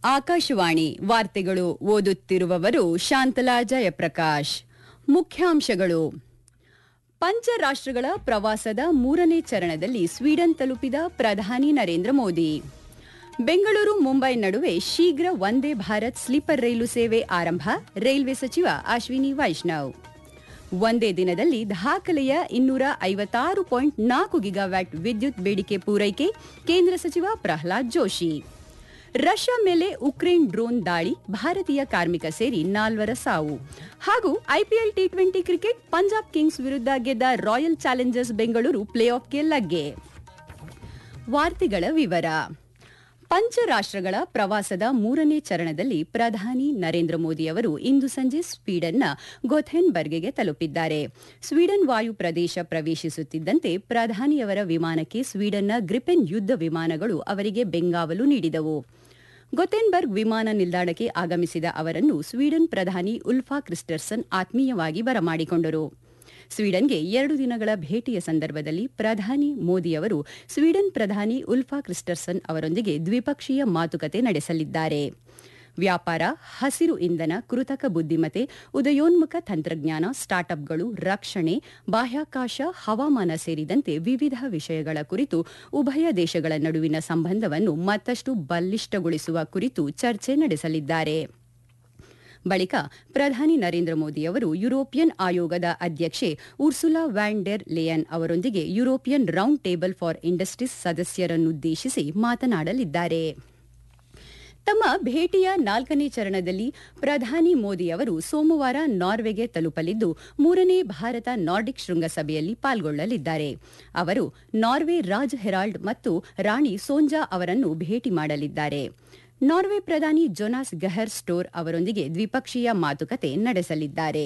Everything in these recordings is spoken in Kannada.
ಆಕಾಶವಾಣಿ ವಾರ್ತೆಗಳು ಓದುತ್ತಿರುವವರು ಶಾಂತಲಾ ಜಯಪ್ರಕಾಶ್ ಮುಖ್ಯಾಂಶಗಳು ಪಂಚರಾಷ್ಟ್ರಗಳ ಪ್ರವಾಸದ ಮೂರನೇ ಚರಣದಲ್ಲಿ ಸ್ವೀಡನ್ ತಲುಪಿದ ಪ್ರಧಾನಿ ನರೇಂದ್ರ ಮೋದಿ ಬೆಂಗಳೂರು ಮುಂಬೈ ನಡುವೆ ಶೀಘ್ರ ವಂದೇ ಭಾರತ್ ಸ್ಲೀಪರ್ ರೈಲು ಸೇವೆ ಆರಂಭ ರೈಲ್ವೆ ಸಚಿವ ಅಶ್ವಿನಿ ವೈಷ್ಣವ್ ಒಂದೇ ದಿನದಲ್ಲಿ ದಾಖಲೆಯ ಇನ್ನೂರ ಐವತ್ತಾರು ಪಾಯಿಂಟ್ ನಾಲ್ಕು ಗಿಗಾವ್ಯಾಟ್ ವಿದ್ಯುತ್ ಬೇಡಿಕೆ ಪೂರೈಕೆ ಕೇಂದ್ರ ಸಚಿವ ಪ್ರಹ್ಲಾದ್ ಜೋಶಿ ರಷ್ಯಾ ಮೇಲೆ ಉಕ್ರೇನ್ ಡ್ರೋನ್ ದಾಳಿ ಭಾರತೀಯ ಕಾರ್ಮಿಕ ಸೇರಿ ನಾಲ್ವರ ಸಾವು ಹಾಗೂ IPL T twenty cricket Punjab kings ವಿರುದ್ಧ ಗೆದ್ದ ರಾಯಲ್ ಚಾಲೆಂಜರ್ಸ್ ಬೆಂಗಳೂರು ಪ್ಲೇ ಆಫ್ಗೆ ಲಗ್ಗೆ ವಾರ್ತೆಗಳ ವಿವರ ಪಂಚರಾಷ್ಟ್ರಗಳ ಪ್ರವಾಸದ ಮೂರನೇ ಚರಣದಲ್ಲಿ ಪ್ರಧಾನಿ ನರೇಂದ್ರ ಮೋದಿ ಅವರು ಇಂದು ಸಂಜೆ ಸ್ವೀಡನ್ನ ಗೊಥೆನ್ಬರ್ಗ್ಗೆ ತಲುಪಿದ್ದಾರೆ ಸ್ವೀಡನ್ ವಾಯು ಪ್ರದೇಶ ಪ್ರವೇಶಿಸುತ್ತಿದ್ದಂತೆ ಪ್ರಧಾನಿಯವರ ವಿಮಾನಕ್ಕೆ ಸ್ವೀಡನ್ನ ಗ್ರಿಪೆನ್ ಯುದ್ಧ ವಿಮಾನಗಳು ಅವರಿಗೆ ಬೆಂಗಾವಲು ನೀಡಿದವು ಗೊಥೆನ್ಬರ್ಗ್ ವಿಮಾನ ನಿಲ್ದಾಣಕ್ಕೆ ಆಗಮಿಸಿದ ಅವರನ್ನು ಸ್ವೀಡನ್ ಪ್ರಧಾನಿ ಉಲ್ಫಾ ಕ್ರಿಸ್ಟರ್ಸನ್ ಆತ್ಮೀಯವಾಗಿ ಬರಮಾಡಿಕೊಂಡರು ಸ್ವೀಡನ್ಗೆ ಎರಡು ದಿನಗಳ ಭೇಟಿಯ ಸಂದರ್ಭದಲ್ಲಿ ಪ್ರಧಾನಿ ಮೋದಿ ಅವರು ಸ್ವೀಡನ್ ಪ್ರಧಾನಿ ಉಲ್ಫಾ ಕ್ರಿಸ್ಟರ್ಸನ್ ಅವರೊಂದಿಗೆ ದ್ವಿಪಕ್ಷೀಯ ಮಾತುಕತೆ ನಡೆಸಲಿದ್ದಾರೆ ವ್ಯಾಪಾರ ಹಸಿರು ಇಂಧನ ಕೃತಕ ಬುದ್ದಿಮತ್ತೆ ಉದಯೋನ್ಮುಖ ತಂತ್ರಜ್ಞಾನ ಸ್ಟಾರ್ಟ್ಅಪ್ಗಳು ರಕ್ಷಣೆ ಬಾಹ್ಯಾಕಾಶ ಹವಾಮಾನ ಸೇರಿದಂತೆ ವಿವಿಧ ವಿಷಯಗಳ ಕುರಿತು ಉಭಯ ದೇಶಗಳ ನಡುವಿನ ಸಂಬಂಧವನ್ನು ಮತ್ತಷ್ಟು ಬಲಿಷ್ಠಗೊಳಿಸುವ ಕುರಿತು ಚರ್ಚೆ ನಡೆಸಲಿದ್ದಾರೆ ಬಳಿಕ ಪ್ರಧಾನಿ ನರೇಂದ್ರ ಮೋದಿ ಅವರು ಯುರೋಪಿಯನ್ ಆಯೋಗದ ಅಧ್ಯಕ್ಷೆ ಉರ್ಸುಲಾ ವ್ಯಾನ್ ಡೆರ್ ಲೇಯನ್ ಅವರೊಂದಿಗೆ European round table for industries ಸದಸ್ಯರನ್ನುದ್ದೇಶಿಸಿ ಮಾತನಾಡಲಿದ್ದಾರೆ ತಮ್ಮ ಭೇಟಿಯ ನಾಲ್ಕನೇ ಚರಣದಲ್ಲಿ ಪ್ರಧಾನಿ ಮೋದಿ ಅವರು ಸೋಮವಾರ ನಾರ್ವೆಗೆ ತಲುಪಲಿದ್ದು ಮೂರನೇ ಭಾರತ ನಾರ್ಡಿಕ್ ಶೃಂಗಸಭೆಯಲ್ಲಿ ಪಾಲ್ಗೊಳ್ಳಲಿದ್ದಾರೆ ಅವರು ನಾರ್ವೆ ರಾಜ್ ಹೆರಾಲ್ಡ್ ಮತ್ತು ರಾಣಿ ಸೋಂಜಾ ಅವರನ್ನು ಭೇಟಿ ಮಾಡಲಿದ್ದಾರೆ ನಾರ್ವೆ ಪ್ರಧಾನಿ ಜೊನಾಸ್ ಗಹರ್ ಸ್ಟೋರ್ ಅವರೊಂದಿಗೆ ದ್ವಿಪಕ್ಷೀಯ ಮಾತುಕತೆ ನಡೆಸಲಿದ್ದಾರೆ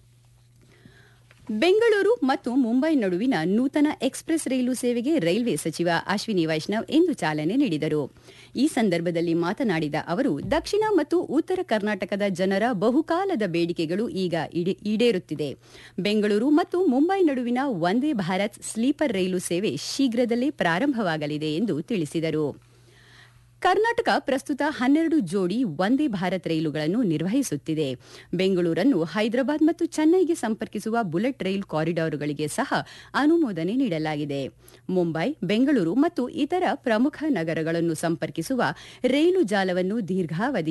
ಬೆಂಗಳೂರು ಮತ್ತು ಮುಂಬೈ ನಡುವಿನ ನೂತನ ಎಕ್ಸ್ಪ್ರೆಸ್ ರೈಲು ಸೇವೆಗೆ ರೈಲ್ವೆ ಸಚಿವ ಅಶ್ವಿನಿ ವೈಷ್ಣವ್ ಇಂದು ಚಾಲನೆ ನೀಡಿದರು ಈ ಸಂದರ್ಭದಲ್ಲಿ ಮಾತನಾಡಿದ ಅವರು ದಕ್ಷಿಣ ಮತ್ತು ಉತ್ತರ ಕರ್ನಾಟಕದ ಜನರ ಬಹುಕಾಲದ ಬೇಡಿಕೆಗಳು ಈಗ ಈಡೇರುತ್ತಿದೆ ಬೆಂಗಳೂರು ಮತ್ತು ಮುಂಬೈ ನಡುವಿನ ವಂದೇ ಭಾರತ್ ಸ್ಲೀಪರ್ ರೈಲು ಸೇವೆ ಶೀಘ್ರದಲ್ಲೇ ಪ್ರಾರಂಭವಾಗಲಿದೆ ಎಂದು ತಿಳಿಸಿದರು ಕರ್ನಾಟಕ ಪ್ರಸ್ತುತ ಹನ್ನೆರಡು ಜೋಡಿ ವಂದೇ ಭಾರತ್ ರೈಲುಗಳನ್ನು ನಿರ್ವಹಿಸುತ್ತಿದೆ ಬೆಂಗಳೂರನ್ನು ಹೈದರಾಬಾದ್ ಮತ್ತು ಚೆನ್ನೈಗೆ ಸಂಪರ್ಕಿಸುವ ಬುಲೆಟ್ ರೈಲು ಕಾರಿಡಾರ್ಗಳಿಗೆ ಸಹ ಅನುಮೋದನೆ ನೀಡಲಾಗಿದೆ ಮುಂಬೈ ಬೆಂಗಳೂರು ಮತ್ತು ಇತರ ಪ್ರಮುಖ ನಗರಗಳನ್ನು ಸಂಪರ್ಕಿಸುವ ರೈಲು ಜಾಲವನ್ನು ದೀರ್ಘಾವಧಿ